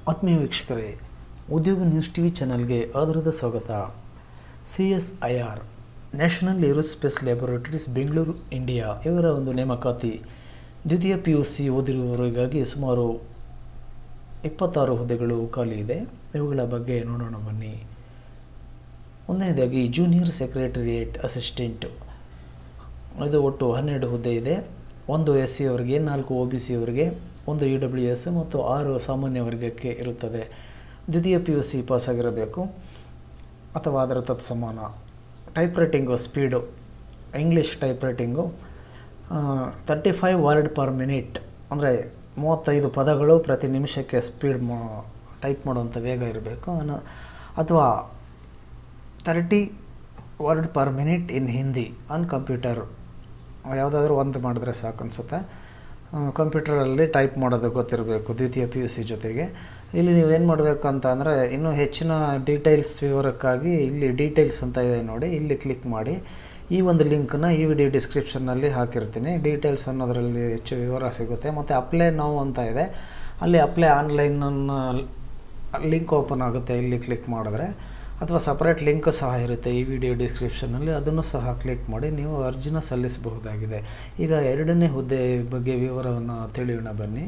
ಆತ್ಮೀಯ ವೀಕ್ಷಕರೇ ಉದ್ಯೋಗ ನ್ಯೂಸ್ ಟಿ ವಿ ಚಾನಲ್ಗೆ ಆಧಾರದ ಸ್ವಾಗತ C S I R National Aerospace Laboratories Bengaluru India ಇವರ ಒಂದು ನೇಮಕಾತಿ ದ್ವಿತೀಯ ಪಿ ಯು ಸಿ ಓದಿರುವವರಿಗಾಗಿ ಸುಮಾರು ಇಪ್ಪತ್ತಾರು ಹುದ್ದೆಗಳು ಖಾಲಿ ಇದೆ ಇವುಗಳ ಬಗ್ಗೆ ನೋಡೋಣ ಬನ್ನಿ ಒಂದನೇದಾಗಿ ಜೂನಿಯರ್ ಸೆಕ್ರೆಟರಿಯೇಟ್ ಅಸಿಸ್ಟೆಂಟ್ ಇದು ಒಟ್ಟು ಹನ್ನೆರಡು ಹುದ್ದೆ ಇದೆ ಒಂದು ಎಸ್ ಸಿ ಅವರಿಗೆ ನಾಲ್ಕು ಒ ಬಿ ಸಿ ಅವರಿಗೆ ಒಂದು ಇ ಡಬ್ಲ್ಯೂ ಎಸ್ ಮತ್ತು ಆರು ಸಾಮಾನ್ಯ ವರ್ಗಕ್ಕೆ ಇರುತ್ತದೆ ದ್ವಿತೀಯ ಪಿ ಯು ಸಿ ಪಾಸಾಗಿರಬೇಕು ಅಥವಾ ಅದರ ತತ್ಸಮಾನ type writing speed English type writing thirty five word per minute ಅಂದರೆ ಮೂವತ್ತೈದು ಪದಗಳು ಪ್ರತಿ ನಿಮಿಷಕ್ಕೆ ಸ್ಪೀಡ್ ಮಾ ಟೈಪ್ ಮಾಡುವಂಥ ವೇಗ ಇರಬೇಕು ಅನ್ನ ಅಥವಾ thirty word per minute in Hindi on computer ಯಾವುದಾದ್ರೂ ಒಂದು ಮಾಡಿದ್ರೆ ಸಾಕು ಅನಿಸುತ್ತೆ ಕಂಪ್ಯೂಟರಲ್ಲಿ ಟೈಪ್ ಮಾಡೋದು ಗೊತ್ತಿರಬೇಕು ದ್ವಿತೀಯ ಪಿ ಯು ಸಿ ಜೊತೆಗೆ ಇಲ್ಲಿ ನೀವೇನು ಮಾಡಬೇಕು ಅಂತ ಅಂದರೆ ಇನ್ನೂ ಹೆಚ್ಚಿನ ಡೀಟೇಲ್ಸ್ ವಿವರಕ್ಕಾಗಿ ಇಲ್ಲಿ ಡೀಟೇಲ್ಸ್ ಅಂತ ಇದೆ ನೋಡಿ ಇಲ್ಲಿ ಕ್ಲಿಕ್ ಮಾಡಿ ಈ ಒಂದು ಲಿಂಕನ್ನ ಈ ವಿಡಿಯೋ ಡಿಸ್ಕ್ರಿಪ್ಷನ್ನಲ್ಲಿ ಹಾಕಿರ್ತೀನಿ ಡೀಟೇಲ್ಸ್ ಅನ್ನೋದರಲ್ಲಿ ಹೆಚ್ಚು ವಿವರ ಸಿಗುತ್ತೆ ಮತ್ತು ಅಪ್ಲೈ ನಾವು ಅಂತ ಇದೆ ಅಲ್ಲಿ ಅಪ್ಲೈ ಆನ್ಲೈನನ್ನು ಲಿಂಕ್ ಓಪನ್ ಆಗುತ್ತೆ ಇಲ್ಲಿ ಕ್ಲಿಕ್ ಮಾಡಿದ್ರೆ ಅಥವಾ ಸಪ್ರೇಟ್ ಲಿಂಕ್ ಸಹ ಇರುತ್ತೆ ಈ ವಿಡಿಯೋ ಡಿಸ್ಕ್ರಿಪ್ಷನಲ್ಲಿ ಅದನ್ನು ಸಹ ಕ್ಲಿಕ್ ಮಾಡಿ ನೀವು ಅರ್ಜಿನ ಸಲ್ಲಿಸಬಹುದಾಗಿದೆ ಈಗ ಎರಡನೇ ಹುದ್ದೆ ಬಗ್ಗೆ ವಿವರವನ್ನು ತಿಳಿಯೋಣ ಬನ್ನಿ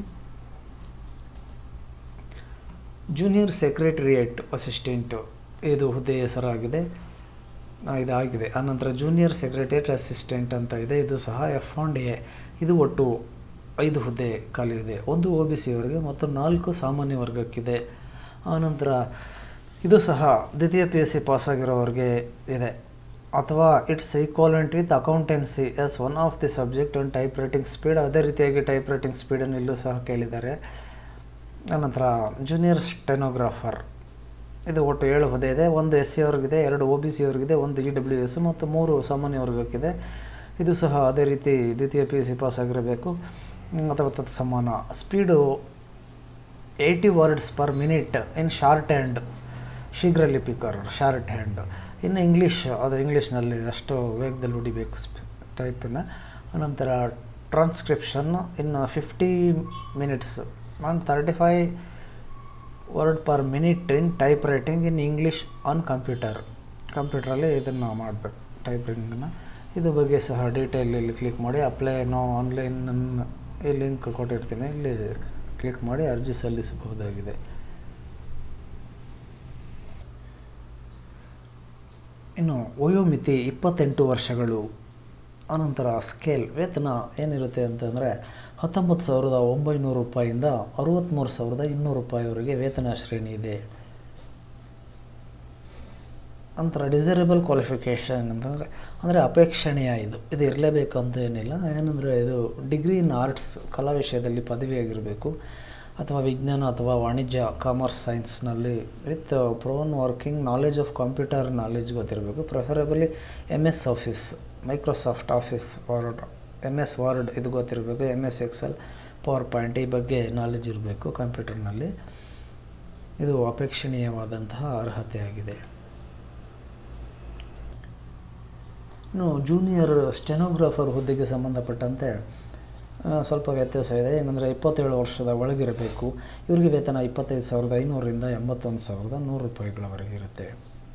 ಜೂನಿಯರ್ ಸೆಕ್ರೆಟರಿಯೇಟ್ ಅಸಿಸ್ಟೆಂಟು ಇದು ಹುದ್ದೆ ಹೆಸರಾಗಿದೆ ಇದಾಗಿದೆ ಆನಂತರ ಜೂನಿಯರ್ ಸೆಕ್ರೆಟರಿಯೇಟ್ ಅಸಿಸ್ಟೆಂಟ್ ಅಂತ ಇದೆ ಇದು ಸಹ ಎಫ್ ಆ್ಯಂಡ್ ಎ ಇದು ಒಟ್ಟು ಐದು ಹುದ್ದೆ ಖಾಲಿ ಇದೆ ಒಂದು ಒ ಬಿ ಸಿ ಅವರಿಗೆ ಮತ್ತು ನಾಲ್ಕು ಸಾಮಾನ್ಯ ವರ್ಗಕ್ಕಿದೆ ಆನಂತರ ಇದು ಸಹ ದ್ವಿತೀಯ ಪಿ ಯು ಸಿ ಪಾಸಾಗಿರೋರಿಗೆ ಇದೆ ಅಥವಾ its equivalent with accountancy as one of the subject and type writing speed ಅದೇ ರೀತಿಯಾಗಿ ಟೈಪ್ ರೈಟಿಂಗ್ ಸ್ಪೀಡನ್ನು ಇಲ್ಲೂ ಸಹ ಕೇಳಿದ್ದಾರೆ ಆನಂತರ ಜೂನಿಯರ್ ಸ್ಟೆನೋಗ್ರಾಫರ್ ಇದು ಒಟ್ಟು ಏಳು ಹುದ್ದೆ ಇದೆ ಒಂದು ಎಸ್ ಸಿ ಅವ್ರಿಗಿದೆ ಎರಡು ಒ ಬಿ ಸಿ ಅವ್ರಿಗಿದೆ ಒಂದು ಇ ಡಬ್ಲ್ಯೂ ಎಸ್ ಮತ್ತು ಮೂರು ಸಾಮಾನ್ಯ ವರ್ಗಕ್ಕಿದೆ ಇದು ಸಹ ಅದೇ ರೀತಿ ದ್ವಿತೀಯ ಪಿ ಯು ಸಿ ಪಾಸ್ ಆಗಿರಬೇಕು ಅಥವಾ ತತ್ಸಮಾನ speed eighty words per minute in shorthand ಶೀಘ್ರ ಲಿಪಿಕರ್ ಶಾರ್ಟ್ ಹ್ಯಾಂಡ್ ಇನ್ನು ಇಂಗ್ಲೀಷ್ ಅದು ಇಂಗ್ಲೀಷ್ನಲ್ಲಿ ಅಷ್ಟು ವೇಗದಲ್ಲಿ ಹೊಡಿಬೇಕು ಸ್ಪ್ ಟೈಪನ್ನು ಅನಂತರ ಟ್ರಾನ್ಸ್ಕ್ರಿಪ್ಷನ್ ಇನ್ನು fifty minutes and thirty five word per minute in type writing in English on computer ಕಂಪ್ಯೂಟ್ರಲ್ಲಿ ಇದನ್ನು ಮಾಡಬೇಕು ಟೈಪ್ ರೈಟಿಂಗನ್ನು ಇದು ಬಗ್ಗೆ ಸಹ ಡೀಟೇಲ್ ಇಲ್ಲಿ ಕ್ಲಿಕ್ ಮಾಡಿ ಅಪ್ಲೈ ನಾವು ಆನ್ಲೈನ್ ಈ ಲಿಂಕ್ ಕೊಟ್ಟಿರ್ತೀನಿ ಇಲ್ಲಿ ಕ್ಲಿಕ್ ಮಾಡಿ ಅರ್ಜಿ ಸಲ್ಲಿಸಬಹುದಾಗಿದೆ ಇನ್ನು ವಯೋಮಿತಿ ಇಪ್ಪತ್ತೆಂಟು ವರ್ಷಗಳು ಅನಂತರ ಸ್ಕೇಲ್ ವೇತನ ಏನಿರುತ್ತೆ ಅಂತಂದರೆ ಹತ್ತೊಂಬತ್ತು ಸಾವಿರದ ಒಂಬೈನೂರು ರೂಪಾಯಿಂದ ಅರುವತ್ತ್ಮೂರು ಸಾವಿರದ ಇನ್ನೂರು ರೂಪಾಯಿವರೆಗೆ ವೇತನ ಶ್ರೇಣಿ ಇದೆ ನಂತರ ಡಿಸೈರಬಲ್ ಕ್ವಾಲಿಫಿಕೇಷನ್ ಅಂತಂದರೆ ಅಂದರೆ ಅಪೇಕ್ಷಣೀಯ ಇದು ಇದು ಇರಲೇಬೇಕು ಅಂತ ಏನಿಲ್ಲ ಏನಂದರೆ ಇದು ಡಿಗ್ರಿ ಇನ್ ಆರ್ಟ್ಸ್ ಕಲಾ ವಿಷಯದಲ್ಲಿ ಪದವಿಯಾಗಿರಬೇಕು ಅಥವಾ ವಿಜ್ಞಾನ ಅಥವಾ ವಾಣಿಜ್ಯ ಕಾಮರ್ಸ್ ಸೈನ್ಸ್ನಲ್ಲಿ with prone working knowledge of computer knowledge ಗೊತ್ತಿರಬೇಕು preferably M S Office Microsoft Office Word M S Word ಇದು ಗೊತ್ತಿರಬೇಕು M S Excel PowerPoint ಈ ಬಗ್ಗೆ ನಾಲೆಜ್ ಇರಬೇಕು ಕಂಪ್ಯೂಟರ್ನಲ್ಲಿ ಇದು ಅಪೇಕ್ಷಣೀಯವಾದಂತಹ ಅರ್ಹತೆಯಾಗಿದೆ ಇನ್ನು ಜೂನಿಯರ್ ಸ್ಟೆನೋಗ್ರಾಫರ್ ಹುದ್ದೆಗೆ ಸಂಬಂಧಪಟ್ಟಂತೆ ಸ್ವಲ್ಪ ವ್ಯತ್ಯಾಸ ಇದೆ ಏನಂದರೆ ಇಪ್ಪತ್ತೇಳು ವರ್ಷದ ಒಳಗಿರಬೇಕು ಇವರಿಗೆ ವೇತನ ಇಪ್ಪತ್ತೈದು ಸಾವಿರದ ಐನೂರರಿಂದ ಎಂಬತ್ತೊಂದು ಸಾವಿರದ ನೂರು ರೂಪಾಯಿಗಳವರೆಗೆ ಇರುತ್ತೆ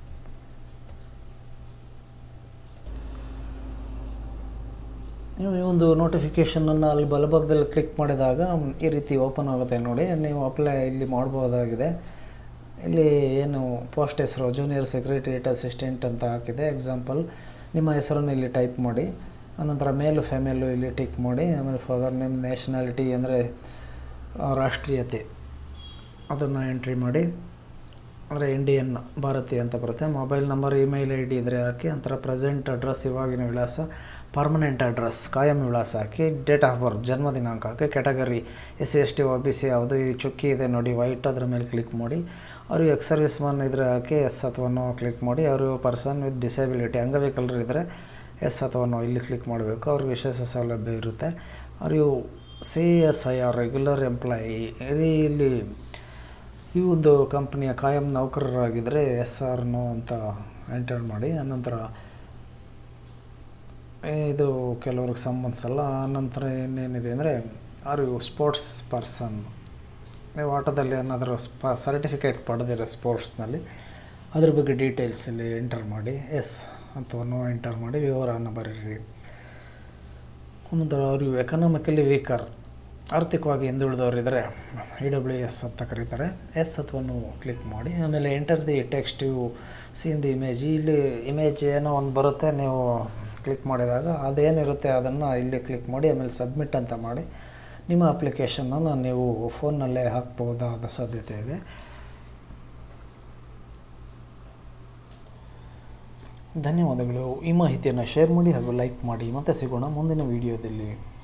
ನೀವು ಈ ಒಂದು ನೋಟಿಫಿಕೇಷನನ್ನು ಅಲ್ಲಿ ಬಲಭಾಗದಲ್ಲಿ ಕ್ಲಿಕ್ ಮಾಡಿದಾಗ ಈ ರೀತಿ ಓಪನ್ ಆಗುತ್ತೆ ನೋಡಿ ನೀವು ಅಪ್ಲೈ ಇಲ್ಲಿ ಮಾಡ್ಬೋದಾಗಿದೆ ಇಲ್ಲಿ ಏನು ಪೋಸ್ಟ್ ಹೆಸರು ಜೂನಿಯರ್ ಸೆಕ್ರೆಟರಿಯೇಟ್ ಅಸಿಸ್ಟೆಂಟ್ ಅಂತ ಹಾಕಿದೆ ಎಕ್ಸಾಂಪಲ್ ನಿಮ್ಮ ಹೆಸರನ್ನು ಇಲ್ಲಿ ಟೈಪ್ ಮಾಡಿ ಆನಂತರ ಮೇಲು ಫೆಮೇಲು ಇಲ್ಲಿ ಟಿಕ್ ಮಾಡಿ ಆಮೇಲೆ ಫಾದರ್ ನೇಮ್ ನ್ಯಾಷನಾಲಿಟಿ ಅಂದರೆ ರಾಷ್ಟ್ರೀಯತೆ ಅದನ್ನು ಎಂಟ್ರಿ ಮಾಡಿ ಅಂದರೆ ಇಂಡಿಯನ್ ಭಾರತೀಯ ಅಂತ ಬರುತ್ತೆ mobile number email I D ಇದ್ದರೆ ಹಾಕಿ ನಂತರ ಪ್ರೆಸೆಂಟ್ ಅಡ್ರೆಸ್ ಇವಾಗಿನ ವಿಳಾಸ ಪರ್ಮನೆಂಟ್ ಅಡ್ರೆಸ್ ಕಾಯಂ ವಿಳಾಸ ಹಾಕಿ ಡೇಟ್ ಆಫ್ ಬರ್ತ್ ಜನ್ಮ ದಿನಾಂಕ ಹಾಕಿ category S C S T O B C ಯಾವುದು ಈ ಚುಕ್ಕಿ ಇದೆ ನೋಡಿ ವೈಟ್ ಅದರ ಮೇಲೆ ಕ್ಲಿಕ್ ಮಾಡಿ ಅವರು ಎಕ್ಸ್ ಸರ್ವಿಸ್ ಮನ್ ಇದ್ದರೆ ಹಾಕಿ ಎಸ್ ಅಥವಾ ನೋ ಕ್ಲಿಕ್ ಮಾಡಿ ಅವರು ಪರ್ಸನ್ ವಿತ್ ಡಿಸೇಬಿಲಿಟಿ ಅಂಗವಿಕಲರು ಇದ್ದರೆ ಎಸ್ ಅಥವಾ ನೋ ಇಲ್ಲಿ ಕ್ಲಿಕ್ ಮಾಡಬೇಕು ಅವ್ರಿಗೆ ವಿಶೇಷ ಸೌಲಭ್ಯ ಇರುತ್ತೆ ಅವರು C S I R regular employee ಇಲ್ಲಿ ಈ ಒಂದು ಕಂಪ್ನಿಯ ಕಾಯಂ ನೌಕರರಾಗಿದ್ದರೆ ಎಸ್ ಆರ್ ನೋ ಅಂತ ಎಂಟರ್ ಮಾಡಿ ಆನಂತರ ಇದು ಕೆಲವ್ರಿಗೆ ಸಂಬಂಧಿಸಲ್ಲ ಆನಂತರ ಏನೇನಿದೆ ಅಂದರೆ ಆರ್ ಯು ಸ್ಪೋರ್ಟ್ಸ್ ಪರ್ಸನ್ ನೀವು ಆಟದಲ್ಲಿ ಏನಾದರೂ ಸ್ಪ ಸರ್ಟಿಫಿಕೇಟ್ ಪಡೆದಿರೋ ಸ್ಪೋರ್ಟ್ಸ್ನಲ್ಲಿ ಅದ್ರ ಬಗ್ಗೆ ಡೀಟೇಲ್ಸಲ್ಲಿ ಎಂಟರ್ ಮಾಡಿ ಎಸ್ ಅಥವಾ ನೋ ಎಂಟರ್ ಮಾಡಿ ವಿವರವನ್ನು ಬರೀರಿ ಒಂದೊಂದು ಅವರು ಎಕನಾಮಿಕಲಿ ವೀಕರ್ ಆರ್ಥಿಕವಾಗಿ ಹಿಂದುಳಿದವರಿದ್ದರೆ ಇ ಡಬ್ಲ್ಯೂ ಎಸ್ ಅಂತ ಕರೀತಾರೆ ಎಸ್ ಅಥವಾ ನೋ ಕ್ಲಿಕ್ ಮಾಡಿ ಆಮೇಲೆ enter the text you seen the image ಇಲ್ಲಿ ಇಮೇಜ್ ಏನೋ ಒಂದು ಬರುತ್ತೆ ನೀವು ಕ್ಲಿಕ್ ಮಾಡಿದಾಗ ಅದೇನಿರುತ್ತೆ ಅದನ್ನು ಇಲ್ಲಿ ಕ್ಲಿಕ್ ಮಾಡಿ ಆಮೇಲೆ ಸಬ್ಮಿಟ್ ಅಂತ ಮಾಡಿ ನಿಮ್ಮ ಅಪ್ಲಿಕೇಶನನ್ನು ನೀವು ಫೋನ್ನಲ್ಲೇ ಹಾಕ್ಬೋದಾದ ಸಾಧ್ಯತೆ ಇದೆ ಧನ್ಯವಾದಗಳು ಈ ಮಾಹಿತಿಯನ್ನು ಶೇರ್ ಮಾಡಿ ಹಾಗೂ ಲೈಕ್ ಮಾಡಿ ಮತ್ತೆ ಸಿಗೋಣ ಮುಂದಿನ ವಿಡಿಯೋದಲ್ಲಿ